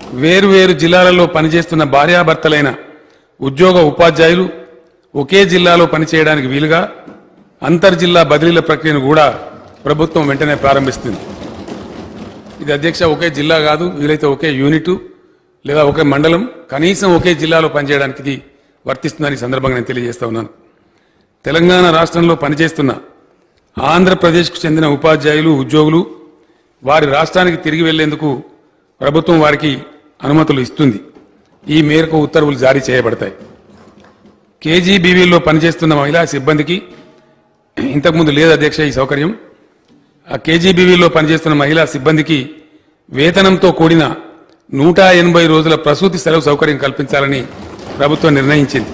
వేరువేరు జిల్లాలలో పనిచేస్తున్న భార్యాభర్తలైన ఉద్యోగ ఉపాధ్యాయులు ఒకే జిల్లాలో పనిచేయడానికి వీలుగా అంతర్జిల్లా బదిలీల ప్రక్రియను కూడా ప్రభుత్వం వెంటనే ప్రారంభిస్తుంది ఇది అధ్యక్ష ఒకే జిల్లా కాదు వీలైతే ఒకే యూనిట్ లేదా ఒకే మండలం కనీసం ఒకే జిల్లాలో పనిచేయడానికి ఇది వర్తిస్తుందని ఈ సందర్భంగా నేను తెలియజేస్తా ఉన్నాను తెలంగాణ రాష్ట్రంలో పనిచేస్తున్న ఆంధ్రప్రదేశ్కు చెందిన ఉపాధ్యాయులు ఉద్యోగులు వారి రాష్ట్రానికి తిరిగి వెళ్లేందుకు ప్రభుత్వం వారికి అనుమతులు ఇస్తుంది ఈ మేరకు ఉత్తర్వులు జారీ చేయబడతాయి కేజీబీవీలో పనిచేస్తున్న మహిళా సిబ్బందికి ఇంతకుముందు లేదు అధ్యక్ష ఈ సౌకర్యం ఆ కేజీబీవీలో పనిచేస్తున్న మహిళా సిబ్బందికి వేతనంతో కూడిన నూట ఎనభై రోజుల ప్రసూతి సెలవు సౌకర్యం కల్పించాలని ప్రభుత్వం నిర్ణయించింది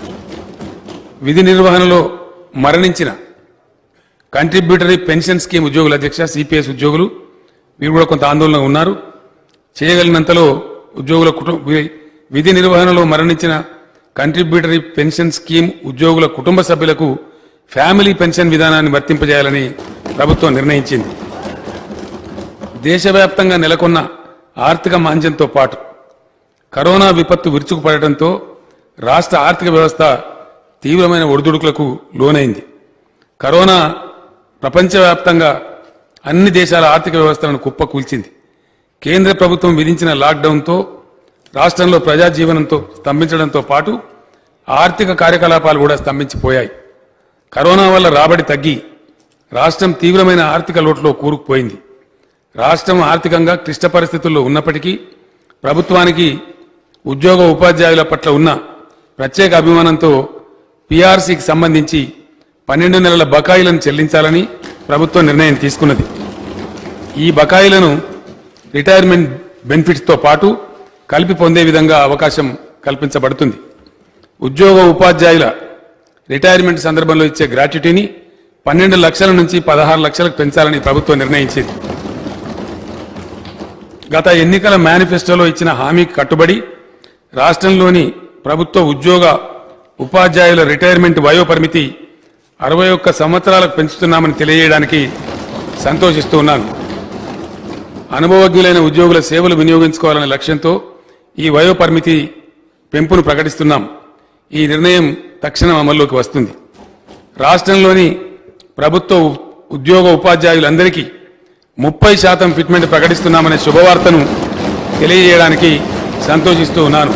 విధి నిర్వహణలో మరణించిన కంట్రిబ్యూటరీ పెన్షన్ స్కీమ్ ఉద్యోగుల అధ్యక్ష సిపిఎస్ ఉద్యోగులు వీరు కూడా కొంత ఆందోళన ఉన్నారు చేయగలిగినంతలో ఉద్యోగుల కుటుంబ వి- విధి నిర్వహణలో మరణించిన కంట్రిబ్యూటరీ పెన్షన్ స్కీమ్ ఉద్యోగుల కుటుంబ సభ్యులకు ఫ్యామిలీ పెన్షన్ విధానాన్ని వర్తింపజేయాలని ప్రభుత్వం నిర్ణయించింది దేశవ్యాప్తంగా నెలకొన్న ఆర్థిక మాంద్యంతో పాటు కరోనా విపత్తు విరుచుకుపడటంతో రాష్ట్ర ఆర్థిక వ్యవస్థ తీవ్రమైన ఒడిదుడుకులకు లోనైంది కరోనా ప్రపంచవ్యాప్తంగా అన్ని దేశాల ఆర్థిక వ్యవస్థలను కుప్పకూల్చింది కేంద్ర ప్రభుత్వం విధించిన లాక్డౌన్తో రాష్ట్రంలో ప్రజా జీవనంతో స్తంభించడంతో పాటు ఆర్థిక కార్యకలాపాలు కూడా స్తంభించిపోయాయి కరోనా వల్ల రాబడి తగ్గి రాష్ట్రం తీవ్రమైన ఆర్థిక లోటులో కూరుకుపోయింది రాష్ట్రం ఆర్థికంగా క్లిష్ట పరిస్థితుల్లో ఉన్నప్పటికీ ప్రభుత్వానికి ఉద్యోగ ఉపాధ్యాయుల పట్ల ఉన్న ప్రత్యేక అభిమానంతో పీఆర్సీకి సంబంధించి పన్నెండు నెలల బకాయిలను చెల్లించాలని ప్రభుత్వం నిర్ణయం తీసుకున్నది ఈ బకాయిలను రిటైర్మెంట్ బెనిఫిట్స్తో పాటు కలిపి పొందే విధంగా అవకాశం కల్పించబడుతుంది ఉద్యోగ ఉపాధ్యాయుల రిటైర్మెంట్ సందర్భంలో ఇచ్చే గ్రాట్యుటీని పన్నెండు లక్షల నుంచి పదహారు లక్షలకు పెంచాలని ప్రభుత్వం నిర్ణయించింది గత ఎన్నికల మేనిఫెస్టోలో ఇచ్చిన హామీకి కట్టుబడి రాష్ట్రంలోని ప్రభుత్వ ఉద్యోగ ఉపాధ్యాయుల రిటైర్మెంట్ వయో పరిమితి అరవై ఒక్క సంవత్సరాలకు పెంచుతున్నామని తెలియజేయడానికి సంతోషిస్తూ ఉన్నాను అనుభవజ్ఞులైన ఉద్యోగుల సేవలు వినియోగించుకోవాలనే లక్ష్యంతో ఈ వయో పరిమితి పెంపును ప్రకటిస్తున్నాం ఈ నిర్ణయం తక్షణం అమల్లోకి వస్తుంది రాష్ట్రంలోని ప్రభుత్వ ఉ- ఉద్యోగ ఉపాధ్యాయులందరికీ ముప్పై శాతం ఫిట్మెంట్ ప్రకటిస్తున్నామనే శుభవార్తను తెలియజేయడానికి సంతోషిస్తూ ఉన్నాను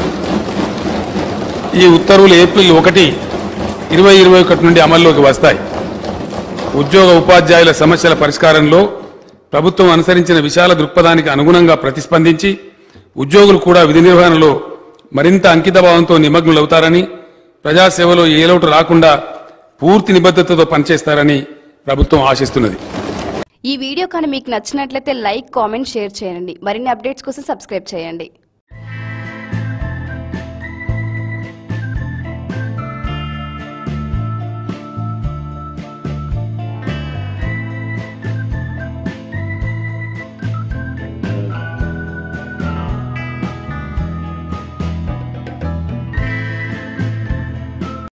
ఈ ఉత్తర్వులు ఏప్రిల్ ఒకటి ఇరవై ఇరవై ఒకటి నుండి అమల్లోకి వస్తాయి ఉద్యోగ ఉపాధ్యాయుల సమస్యల పరిష్కారంలో ప్రభుత్వం అనుసరించిన విశాల దృక్పథానికి అనుగుణంగా ప్రతిస్పందించి ఉద్యోగులు కూడా విధి నిర్వహణలో మరింత అంకితభావంతో నిమగ్నులవుతారని ప్రజాసేవలో ఏ లోటు రాకుండా పూర్తి నిబద్ధతతో పనిచేస్తారని ప్రభుత్వం ఆశిస్తున్నది ఈ వీడియో కానీ మీకు నచ్చినట్లయితే లైక్ కామెంట్ షేర్ చేయండి మరిన్ని అప్డేట్స్ కోసం సబ్స్క్రైబ్ చేయండి